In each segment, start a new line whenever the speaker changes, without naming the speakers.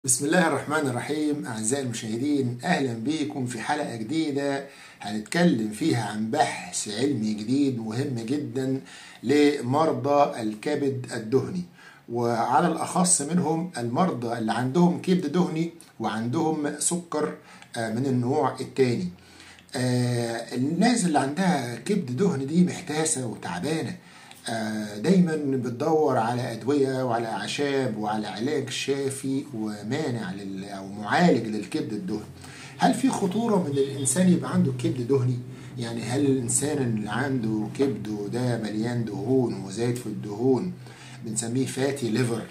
بسم الله الرحمن الرحيم أعزائي المشاهدين أهلا بكم في حلقة جديدة هنتكلم فيها عن بحث علمي جديد مهم جدا لمرضى الكبد الدهني وعلى الأخص منهم المرضى اللي عندهم كبد دهني وعندهم سكر من النوع الثاني الناس اللي عندها كبد دهني دي محتاسة وتعبانة دايما بتدور على ادويه وعلى اعشاب وعلى علاج شافي ومانع لل او معالج للكبد الدهني هل في خطوره من الانسان يبقى عنده كبد دهني يعني هل الانسان اللي عنده كبده ده مليان دهون وزايد في الدهون بنسميه فاتي ليفر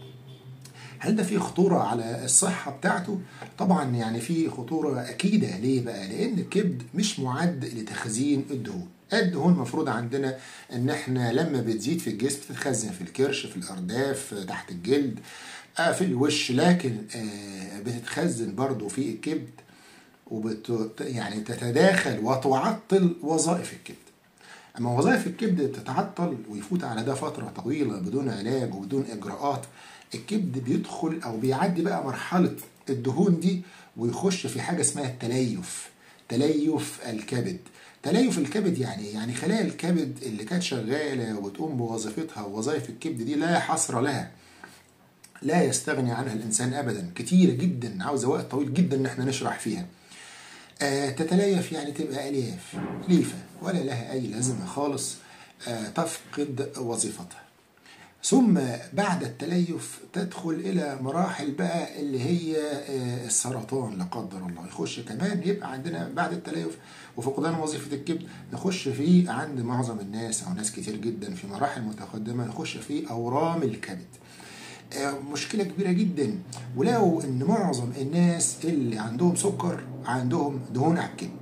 هل ده في خطوره على الصحه بتاعته طبعا يعني في خطوره اكيده ليه بقى لان الكبد مش معد لتخزين الدهون الدهون المفروض عندنا ان احنا لما بتزيد في الجسم بتتخزن في الكرش في الارداف تحت الجلد في الوش لكن بتتخزن برضو في الكبد وبت يعني تتداخل وتعطل وظائف الكبد اما وظائف الكبد بتتعطل ويفوت على ده فتره طويله بدون علاج وبدون اجراءات الكبد بيدخل او بيعدي بقى مرحله الدهون دي ويخش في حاجه اسمها التليف تليف الكبد تليف الكبد يعني يعني خلايا الكبد اللي كانت شغاله وبتقوم بوظيفتها ووظائف الكبد دي لا حصر لها لا يستغني عنها الانسان ابدا كتير جدا عاوزه وقت طويل جدا ان احنا نشرح فيها آه تتليف يعني تبقى الياف ليفه ولا لها اي لازمه خالص آه تفقد وظيفتها ثم بعد التليف تدخل الى مراحل بقى اللي هي السرطان لا قدر الله يخش كمان يبقى عندنا بعد التليف وفقدان وظيفه الكبد نخش فيه عند معظم الناس او ناس كتير جدا في مراحل متقدمه نخش في اورام الكبد مشكلة كبيرة جدا ولقوا ان معظم الناس اللي عندهم سكر عندهم دهون على الكبد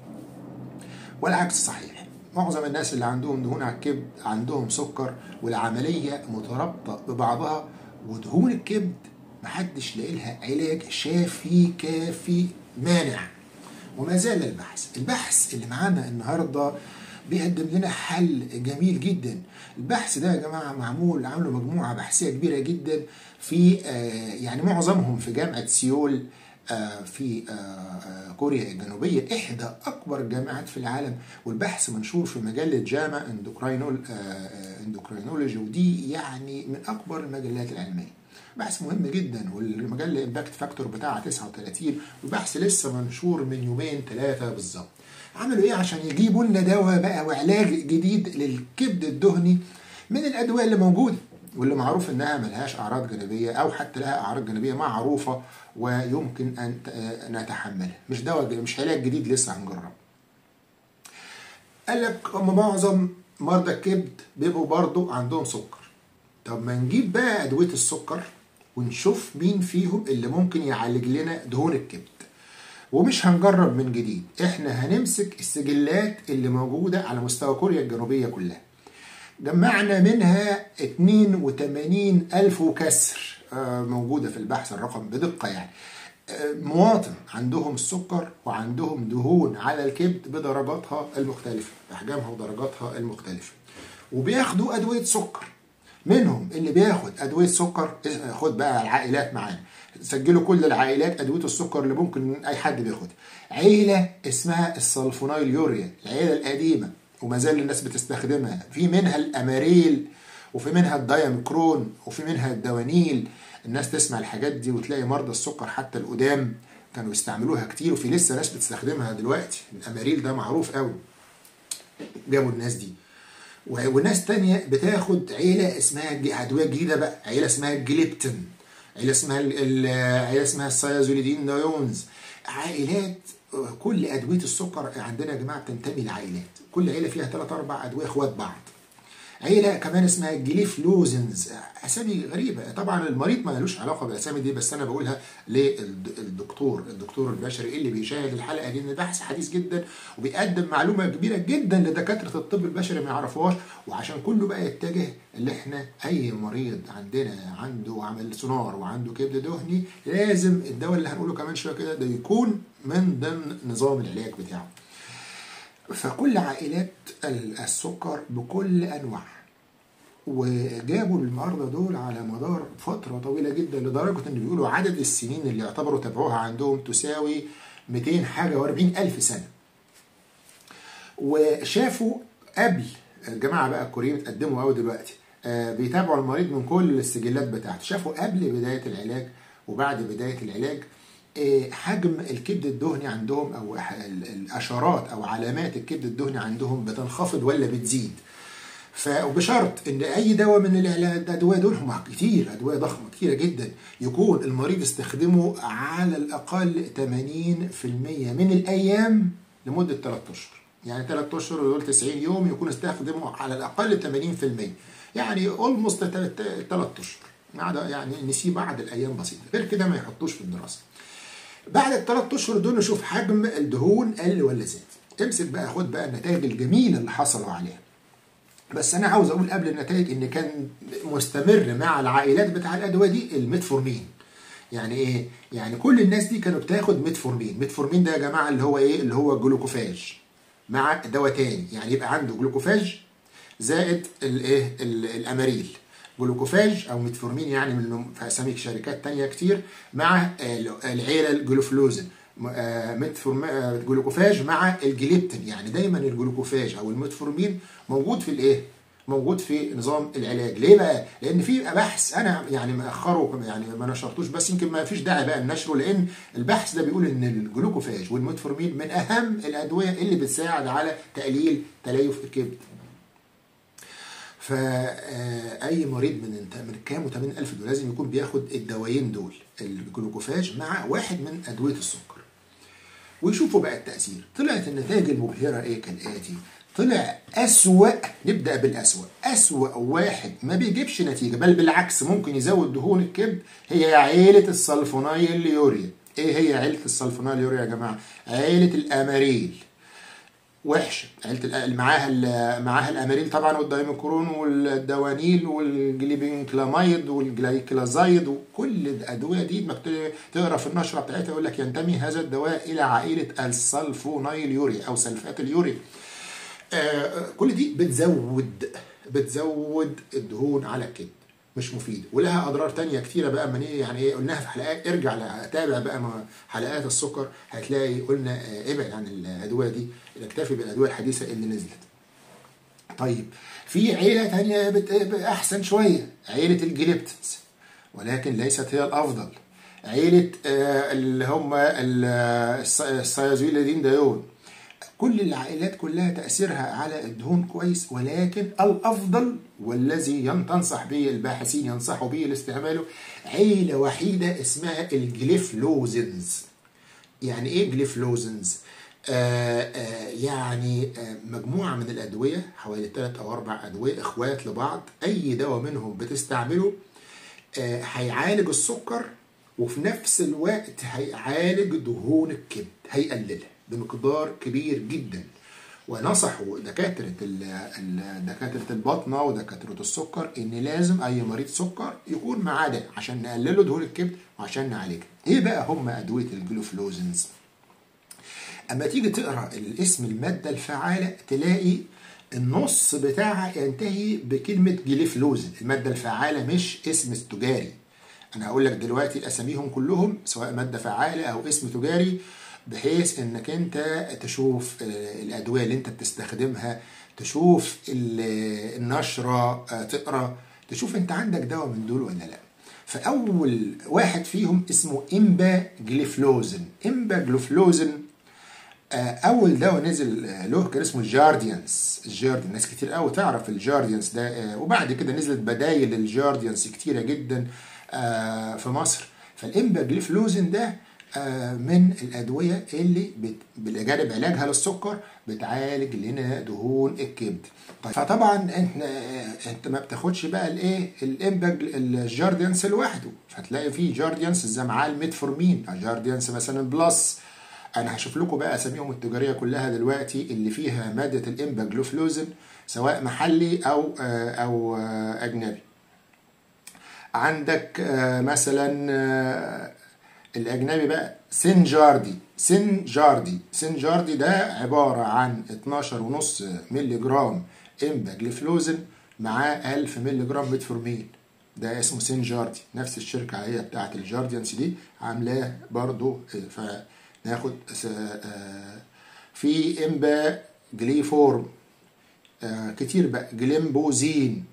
والعكس صحيح معظم الناس اللي عندهم دهون على الكبد عندهم سكر والعملية مترابطة ببعضها ودهون الكبد محدش لاقي لها علاج شافي كافي مانع وما زال البحث البحث اللي معانا النهارده بيقدم لنا حل جميل جدا البحث ده يا جماعه معمول عملوا مجموعه بحثيه كبيره جدا في آه يعني معظمهم في جامعه سيول آه في آه كوريا الجنوبية إحدى أكبر الجامعات في العالم والبحث منشور في مجلة جاما اندوكراينول اندوكراينولوجي ودي يعني من أكبر المجلات العلمية بحث مهم جدا والمجلة امباكت فاكتور بتاعها 39 والبحث لسه منشور من يومين ثلاثة بالظبط عملوا ايه عشان يجيبوا لنا دواء بقى وعلاج جديد للكبد الدهني من الادويه اللي موجوده واللي معروف انها ملهاش اعراض جانبيه او حتى لها اعراض جانبيه معروفه ويمكن ان نتحملها مش دواء مش علاج جديد لسه هنجربه قال لك هم معظم مرضى الكبد بيبقوا برضو عندهم سكر طب ما نجيب بقى ادويه السكر ونشوف مين فيهم اللي ممكن يعالج لنا دهون الكبد ومش هنجرب من جديد احنا هنمسك السجلات اللي موجودة على مستوى كوريا الجنوبية كلها جمعنا منها 82 ألف وكسر موجودة في البحث الرقم بدقة يعني مواطن عندهم السكر وعندهم دهون على الكبد بدرجاتها المختلفة بأحجامها ودرجاتها المختلفة وبياخدوا أدوية سكر منهم اللي بياخد أدوية سكر خد بقى العائلات معانا سجلوا كل العائلات ادويه السكر اللي ممكن اي حد بياخدها عيله اسمها السلفونايل يوريا العيله القديمه وما زال الناس بتستخدمها في منها الاماريل وفي منها الدايمكرون وفي منها الدوانيل الناس تسمع الحاجات دي وتلاقي مرضى السكر حتى القدام كانوا يستعملوها كتير وفي لسه ناس بتستخدمها دلوقتي الاماريل ده معروف قوي جابوا الناس دي وناس تانية بتاخد عيلة اسمها أدوية جديدة بقى عيلة اسمها الجليبتين عيله اسمها عيله اسمها السيازوليدين دايونز عائلات كل ادويه السكر عندنا يا جماعه بتنتمي لعائلات كل عيله فيها ثلاث اربع ادويه اخوات بعض عيله كمان اسمها الجليفلوزنز اسامي غريبه طبعا المريض ما لوش علاقه بالاسامي دي بس انا بقولها للدكتور الدكتور البشري اللي بيشاهد الحلقه دي ان بحث حديث جدا وبيقدم معلومه كبيره جدا لدكاتره الطب البشري ما يعرفوهاش وعشان كله بقى يتجه اللي احنا اي مريض عندنا عنده عمل سونار وعنده كبد دهني لازم الدواء اللي هنقوله كمان شويه كده ده يكون من ضمن نظام العلاج بتاعه فكل عائلات السكر بكل انواعها وجابوا المرضى دول على مدار فترة طويلة جدا لدرجة ان بيقولوا عدد السنين اللي يعتبروا تابعوها عندهم تساوي 200 حاجة و40 ألف سنة وشافوا قبل الجماعة بقى الكوريين اتقدموا قوي دلوقتي آه بيتابعوا المريض من كل السجلات بتاعته شافوا قبل بداية العلاج وبعد بداية العلاج آه حجم الكبد الدهني عندهم او الاشارات او علامات الكبد الدهني عندهم بتنخفض ولا بتزيد فبشرط ان اي دواء من الادويه دول هم كتير ادويه ضخمه كتيره جدا يكون المريض استخدمه على الاقل 80% من الايام لمده 3 اشهر يعني 3 اشهر دول 90 يوم يكون استخدمه على الاقل 80% يعني اولموست 3 اشهر ما عدا يعني نسيه بعد الايام بسيطه غير كده ما يحطوش في الدراسه بعد الثلاث اشهر دول نشوف حجم الدهون قل ولا زاد امسك بقى خد بقى النتائج الجميله اللي حصلوا عليها بس انا عاوز اقول قبل النتائج ان كان مستمر مع العائلات بتاع الادويه دي الميتفورمين يعني ايه يعني كل الناس دي كانوا بتاخد ميتفورمين ميتفورمين ده يا جماعه اللي هو ايه اللي هو جلوكوفاج مع دواء تاني يعني يبقى عنده جلوكوفاج زائد الايه الاماريل جلوكوفاج او ميتفورمين يعني من في اسامي شركات تانية كتير مع العيله الجلوفلوزن جلوكوفاج مع الجليبتين يعني دايما الجلوكوفاج او الميتفورمين موجود في الايه موجود في نظام العلاج ليه بقى لان في بحث انا يعني مأخره يعني ما نشرتوش بس يمكن ما فيش داعي بقى نشره لان البحث ده بيقول ان الجلوكوفاج والميتفورمين من اهم الادويه اللي بتساعد على تقليل تليف الكبد فاي مريض من من كام و80 الف دول لازم يكون بياخد الدوايين دول الجلوكوفاج مع واحد من ادويه السكر ويشوفوا بقى التاثير طلعت النتائج المبهره ايه كالاتي طلع أسوأ نبدأ بالأسوأ أسوأ واحد ما بيجيبش نتيجة بل بالعكس ممكن يزود دهون الكبد هي عيلة السلفونايل يوريا إيه هي عيلة السلفونايل يوريا يا جماعة؟ عيلة الأماريل وحشه عيله معاها معاها الاماريل طبعا والدايموكرون والدوانيل والجليبينكلاميد والجلايكلازايد وكل الادويه دي تقرا في النشره بتاعتها يقول لك ينتمي هذا الدواء الى عائله السلفونايل يوريا او سلفات اليوريا آه كل دي بتزود بتزود الدهون على الكبد مش مفيده ولها اضرار تانية كتيره بقى من ايه يعني ايه قلناها في حلقات ارجع تابع بقى حلقات السكر هتلاقي قلنا ابعد عن الادويه دي نكتفي بالادويه الحديثه اللي نزلت طيب في عيله تانية احسن شويه عيله الجليبتنز ولكن ليست هي الافضل عيله اللي هم السيازوليدين دايون كل العائلات كلها تأثيرها على الدهون كويس ولكن الأفضل والذي تنصح به الباحثين ينصحوا به لاستعماله عيلة وحيدة اسمها الجليفلوزنز يعني ايه جليفلوزنز؟ آه آه يعني آه مجموعة من الأدوية حوالي ثلاث أو أربع أدوية إخوات لبعض أي دواء منهم بتستعمله هيعالج السكر وفي نفس الوقت هيعالج دهون الكبد هيقللها بمقدار كبير جدا ونصحوا دكاترة دكاترة البطنة ودكاترة السكر إن لازم أي مريض سكر يكون معاه ده عشان نقلله دهون الكبد وعشان نعالجها. إيه بقى هم أدوية الجلوفلوزنز؟ أما تيجي تقرأ الاسم المادة الفعالة تلاقي النص بتاعها ينتهي بكلمة جليفلوزن المادة الفعالة مش اسم تجاري أنا هقول لك دلوقتي أساميهم كلهم سواء مادة فعالة أو اسم تجاري بحيث انك انت تشوف الادويه اللي انت بتستخدمها تشوف النشره تقرا تشوف انت عندك دواء من دول ولا لا فاول واحد فيهم اسمه امبا جليفلوزن امبا جليفلوزن اول دواء نزل له كان اسمه الجارديانس الجارديان ناس كتير قوي تعرف الجارديانس ده وبعد كده نزلت بدايل الجارديانس كتيره جدا في مصر فالامبا جليفلوزن ده من الادويه اللي بجانب علاجها للسكر بتعالج لنا دهون الكبد طيب فطبعا انت انت ما بتاخدش بقى الايه الامباج الجارديانس لوحده فتلاقي في جارديانس زي معاه الميتفورمين جارديانس مثلا بلس انا هشوف لكم بقى اساميهم التجاريه كلها دلوقتي اللي فيها ماده الامباجلوفلوزن سواء محلي او او اجنبي عندك مثلا الاجنبي بقى سنجاردي سنجاردي سنجاردي ده عباره عن 12.5 مللي جرام امباجليفلوزن معاه 1000 مللي جرام ميتفورمين ده اسمه سين جاردي نفس الشركة هي بتاعت الجارديانس دي عاملاه برضو فناخد في امبا جليفورم كتير بقى جليمبوزين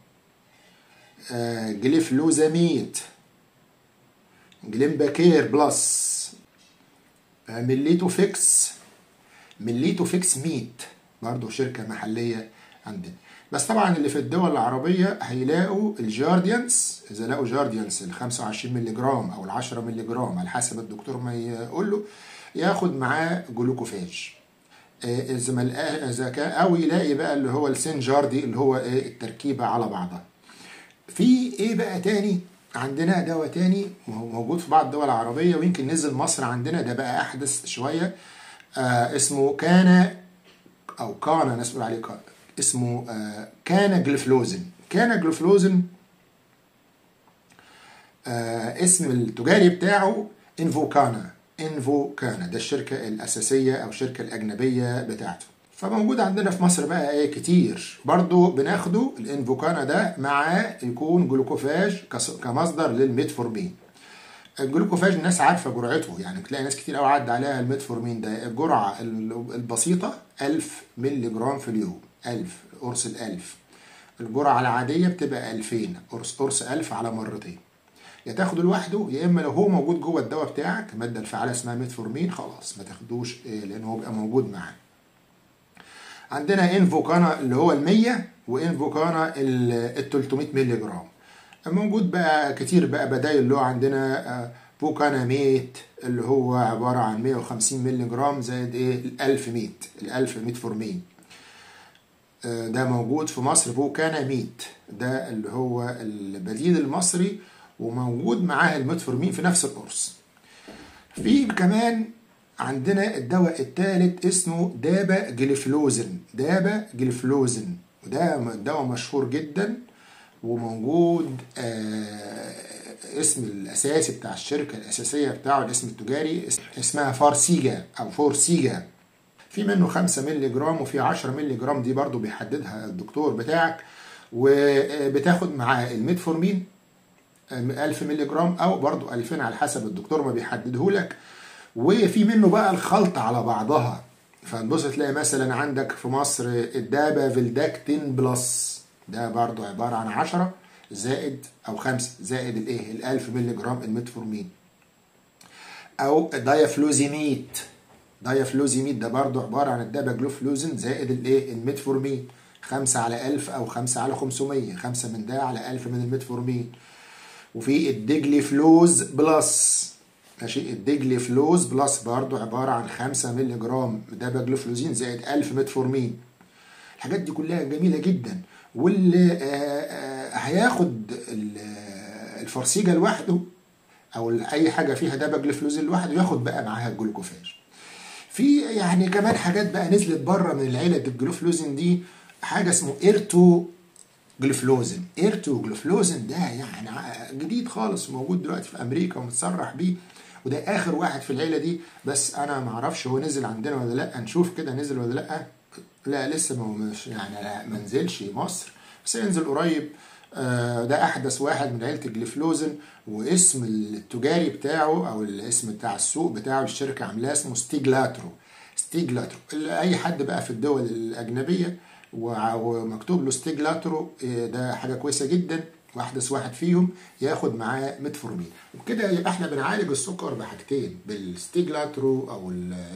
جليفلوزاميد جليمباكير بلس مليتو فيكس مليتو فيكس ميت برضو شركة محلية عندنا بس طبعا اللي في الدول العربية هيلاقوا الجارديانس إذا لقوا جارديانس ال 25 مللي جرام أو ال 10 مللي جرام على حسب الدكتور ما يقول له ياخد معاه جلوكوفاج إذا ما إذا كان أو يلاقي بقى اللي هو السين جاردي اللي هو إيه التركيبة على بعضها. في إيه بقى تاني؟ عندنا دواء تاني موجود في بعض الدول العربية ويمكن نزل مصر عندنا ده بقى أحدث شوية آه اسمه كان أو كان ناس بتقول عليه كان اسمه آه كان جلفلوزن كان جلفلوزن آه اسم التجاري بتاعه انفوكانا انفوكانا ده الشركة الأساسية أو الشركة الأجنبية بتاعته فموجود عندنا في مصر بقى ايه كتير برضو بناخده الانفوكانا ده معاه يكون جلوكوفاج كمصدر للميتفورمين الجلوكوفاج الناس عارفه جرعته يعني تلاقي ناس كتير قوي عدى عليها الميتفورمين ده الجرعه البسيطه 1000 مللي جرام في اليوم 1000 قرص ال 1000 الجرعه العاديه بتبقى 2000 قرص قرص 1000 على مرتين يا تاخده لوحده يا اما لو هو موجود جوه الدواء بتاعك الماده الفعاله اسمها ميتفورمين خلاص ما تاخدوش لان هو بيبقى موجود معاه عندنا انفوكانا اللي هو ال 100 وانفوكانا ال 300 مللي جرام موجود بقى كتير بقى بدايل له عندنا بوكانا ميت اللي هو عبارة عن 150 مللي جرام زائد ايه ال 1000 ميت ال 1000 ميت فورمين ده موجود في مصر بوكانا ميت ده اللي هو البديل المصري وموجود معاه الميتفورمين في نفس القرص في كمان عندنا الدواء الثالث اسمه دابا جليفلوزن دابا جليفلوزن وده دواء مشهور جدا وموجود آه اسم الاساسي بتاع الشركه الاساسيه بتاعه الاسم التجاري اسمها فارسيجا او فورسيجا في منه 5 مللي جرام وفي 10 مللي جرام دي برضو بيحددها الدكتور بتاعك وبتاخد معاه الميتفورمين 1000 مللي جرام او برضو 2000 على حسب الدكتور ما بيحدده لك وفي منه بقى الخلط على بعضها فتبص تلاقي مثلا عندك في مصر الدابا فيلداكتين بلس ده برضو عبارة عن 10 زائد أو 5 زائد الإيه ال 1000 مللي جرام الميتفورمين أو دايافلوزيميت دايافلوزيميت ده برضو عبارة عن الدابا جلوفلوزين زائد الإيه الميتفورمين 5 على 1000 أو 5 على 500 5 من ده على 1000 من الميتفورمين وفي الديجلي فلوز بلس ماشي الديجلي فلوز بلس برضو عبارة عن 5 مللي جرام دابا جلوفلوزين زائد 1000 ميتفورمين الحاجات دي كلها جميلة جدا واللي هياخد الفرسيجة لوحده او اي حاجة فيها دابا جلوفلوزين لوحده ياخد بقى معاها الجلوكوفاج في يعني كمان حاجات بقى نزلت بره من العيلة الجلوفلوزين دي حاجة اسمه ايرتو جلوفلوزن ايرتو جلوفلوزن ده يعني جديد خالص موجود دلوقتي في امريكا ومتصرح بيه وده اخر واحد في العيله دي بس انا ما اعرفش هو نزل عندنا ولا لا نشوف كده نزل ولا لا لا لسه ما مش يعني ما نزلش مصر بس ينزل قريب آه ده احدث واحد من عيله الجليفلوزن واسم التجاري بتاعه او الاسم بتاع السوق بتاعه الشركه عاملاه اسمه ستيجلاترو ستيجلاترو اي حد بقى في الدول الاجنبيه ومكتوب له ستيجلاترو ده حاجه كويسه جدا واحدث واحد فيهم ياخد معاه ميتفورمين وبكده يبقى احنا بنعالج السكر بحاجتين بالستيجلاترو او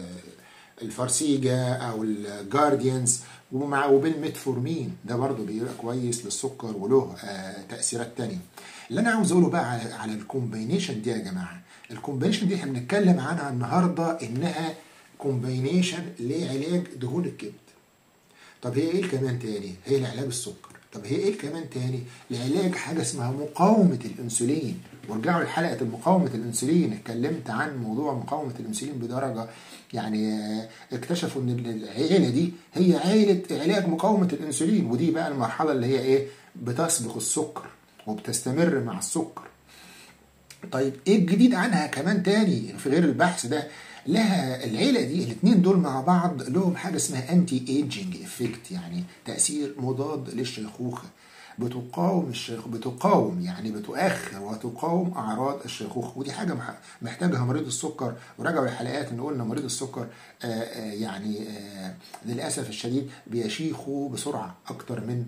الفارسيجا او الجارديانز ومع وبالميتفورمين ده برضه بيبقى كويس للسكر وله آه تاثيرات تانية اللي انا عاوز اقوله بقى على, على الكومبينيشن دي يا جماعه الكومبينيشن دي احنا بنتكلم عنها النهارده انها كومبينيشن لعلاج دهون الكبد طب هي ايه كمان تاني هي لعلاج السكر طب هي ايه كمان تاني لعلاج حاجه اسمها مقاومه الانسولين وارجعوا لحلقه المقاومه الانسولين اتكلمت عن موضوع مقاومه الانسولين بدرجه يعني اكتشفوا ان العيله دي هي عيله علاج مقاومه الانسولين ودي بقى المرحله اللي هي ايه بتسبق السكر وبتستمر مع السكر طيب ايه الجديد عنها كمان تاني في غير البحث ده لها العيله دي الاثنين دول مع بعض لهم حاجه اسمها انتي ايجينج افكت يعني تاثير مضاد للشيخوخه بتقاوم الشيخ بتقاوم يعني بتؤخر وتقاوم اعراض الشيخوخه ودي حاجه مح- محتاجها مريض السكر وراجعوا الحلقات ان قلنا مريض السكر آه، آه، يعني آه، للاسف الشديد بيشيخوا بسرعه اكتر من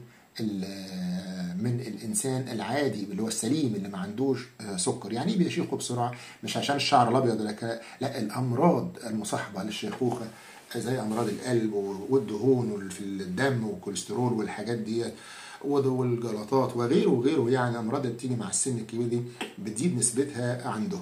ال- من الانسان العادي اللي هو السليم اللي ما عندوش آه، سكر يعني ايه بيشيخوا بسرعه مش عشان الشعر الابيض ولا كده لا الامراض المصاحبه للشيخوخه زي امراض القلب والدهون واللي في الدم والكوليسترول والحاجات ديت وده والجلطات وغيره وغيره يعني الامراض اللي بتيجي مع السن الكبير دي بتزيد نسبتها عندهم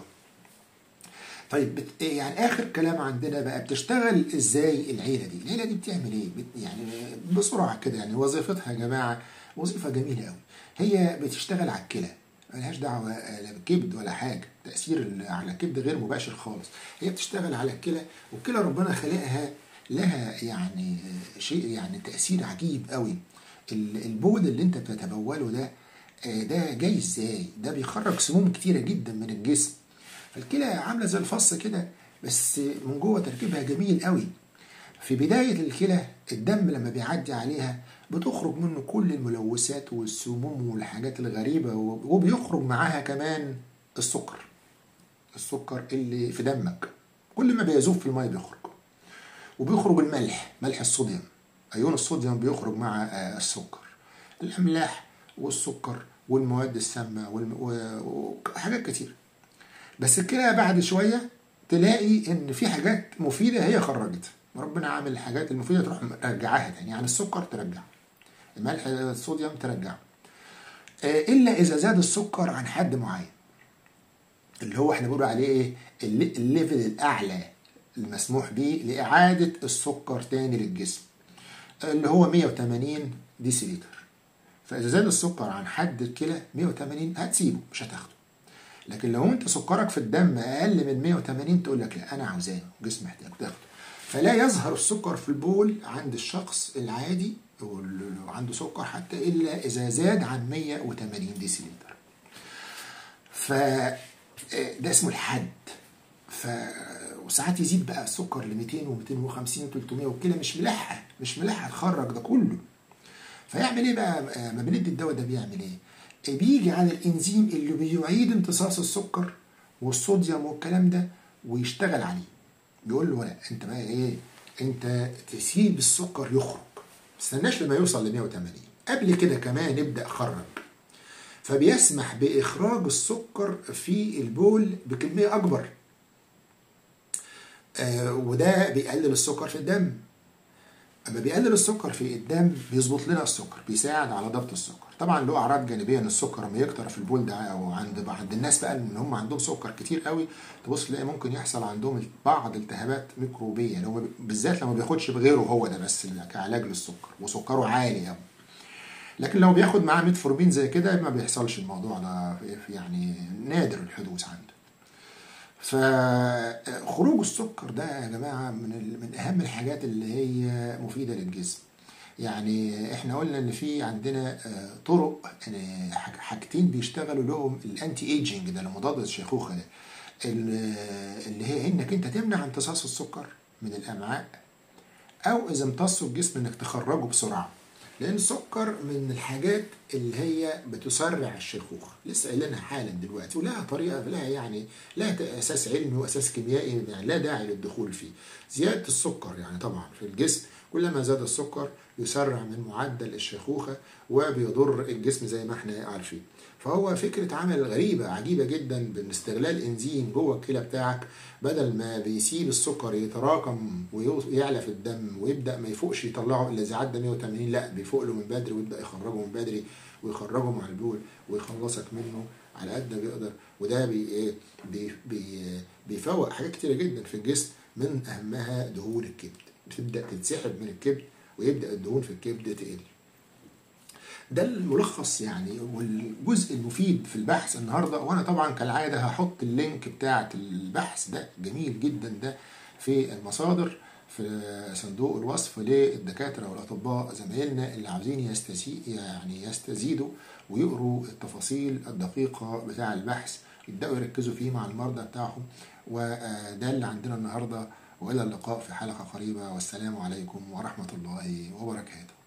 طيب بت... يعني اخر كلام عندنا بقى بتشتغل ازاي العيله دي؟ العيله دي بتعمل ايه؟ بت... يعني بسرعه كده يعني وظيفتها يا جماعه وظيفه جميله قوي. هي بتشتغل على الكلى ملهاش دعوه لا بالكبد ولا حاجه، تاثير ال- على الكبد غير مباشر خالص. هي بتشتغل على الكلى والكلى ربنا خلقها لها يعني شيء يعني تاثير عجيب قوي. ال- البول اللي انت بتتبوله ده آه، ده جاي ازاي؟ ده بيخرج سموم كتيره جدا من الجسم. فالكلى عامله زي الفص كده بس من جوه تركيبها جميل قوي في بدايه الكلى الدم لما بيعدي عليها بتخرج منه كل الملوثات والسموم والحاجات الغريبه وبيخرج معاها كمان السكر السكر اللي في دمك كل ما بيذوب في الميه بيخرج وبيخرج الملح ملح الصوديوم ايون الصوديوم بيخرج مع آه، السكر الاملاح والسكر والمواد السامه والم- و- وحاجات كتير بس الكلى بعد شويه تلاقي ان في حاجات مفيده هي خرجتها ربنا عامل الحاجات المفيده تروح مرجعاها تاني يعني السكر ترجعه الملح الصوديوم ترجعه آه، الا اذا زاد السكر عن حد معين اللي هو احنا بنقول عليه ايه الل- الليفل الاعلى المسموح به لاعاده السكر تاني للجسم اللي هو 180 ديسيليتر فاذا زاد السكر عن حد الكلى 180 هتسيبه مش هتاخده لكن لو انت سكرك في الدم اقل من 180 تقول لك لا انا عاوزاه جسمي محتاج تاخده فلا يظهر السكر في البول عند الشخص العادي واللي عنده سكر حتى الا اذا زاد عن 180 ديسيلتر ف ده اسمه الحد ف وساعات يزيد بقى السكر ل 200 و250 و300 والكلى مش ملحه مش ملحه تخرج ده كله فيعمل ايه بقى آه، ما بندي الدواء ده بيعمل ايه؟ بيجي على الانزيم اللي بيعيد امتصاص السكر والصوديوم والكلام ده ويشتغل عليه بيقول له لا انت بقى ايه انت تسيب السكر يخرج ما تستناش لما يوصل ل 180 قبل كده كمان ابدا خرج فبيسمح باخراج السكر في البول بكميه اكبر آه وده بيقلل السكر في الدم اما بيقلل السكر في الدم بيظبط لنا السكر بيساعد على ضبط السكر طبعا له اعراض جانبيه ان السكر لما يكتر في البول ده او عند عند الناس بقى ان هم عندهم سكر كتير قوي تبص تلاقي ممكن يحصل عندهم بعض التهابات ميكروبيه لو بالذات لما بياخدش بغيره هو ده بس كعلاج للسكر وسكره عالي قوي لكن لو بياخد معاه ميتفورمين زي كده ما بيحصلش الموضوع ده يعني نادر الحدوث عنده فخروج السكر ده يا جماعه من ال- من اهم الحاجات اللي هي مفيده للجسم يعني احنا قلنا ان في عندنا آه، طرق يعني حاج- حاجتين بيشتغلوا لهم الانتي ايجينج ده المضاد للشيخوخه ده ال- اللي هي انك انت تمنع امتصاص السكر من الامعاء او اذا امتصه الجسم انك تخرجه بسرعه لان السكر من الحاجات اللي هي بتسرع الشيخوخه لسه قايلينها حالا دلوقتي ولها طريقه لها يعني لها اساس علمي واساس كيميائي يعني لا داعي للدخول فيه زياده السكر يعني طبعا في الجسم كلما زاد السكر يسرع من معدل الشيخوخه وبيضر الجسم زي ما احنا عارفين فهو فكرة عمل غريبة عجيبة جدا بان استغلال انزيم جوه الكلى بتاعك بدل ما بيسيب السكر يتراكم ويعلى في الدم ويبدا ما يفوقش يطلعه الا اذا عدى 180 لا بيفوق له من بدري ويبدا يخرجه من بدري ويخرجه مع البول ويخلصك منه على قد ما بيقدر وده بي ايه بي بي بيفوق حاجات كتيرة جدا في الجسم من اهمها دهون الكبد بتبدا تتسحب من الكبد ويبدا الدهون في الكبد تقل ده الملخص يعني والجزء المفيد في البحث النهارده وانا طبعا كالعاده هحط اللينك بتاعه البحث ده جميل جدا ده في المصادر في صندوق الوصف للدكاتره والاطباء زمايلنا اللي عاوزين يستزيد يعني يستزيدوا ويقروا التفاصيل الدقيقه بتاع البحث يبداوا يركزوا فيه مع المرضى بتاعهم وده اللي عندنا النهارده والى اللقاء في حلقه قريبه والسلام عليكم ورحمه الله وبركاته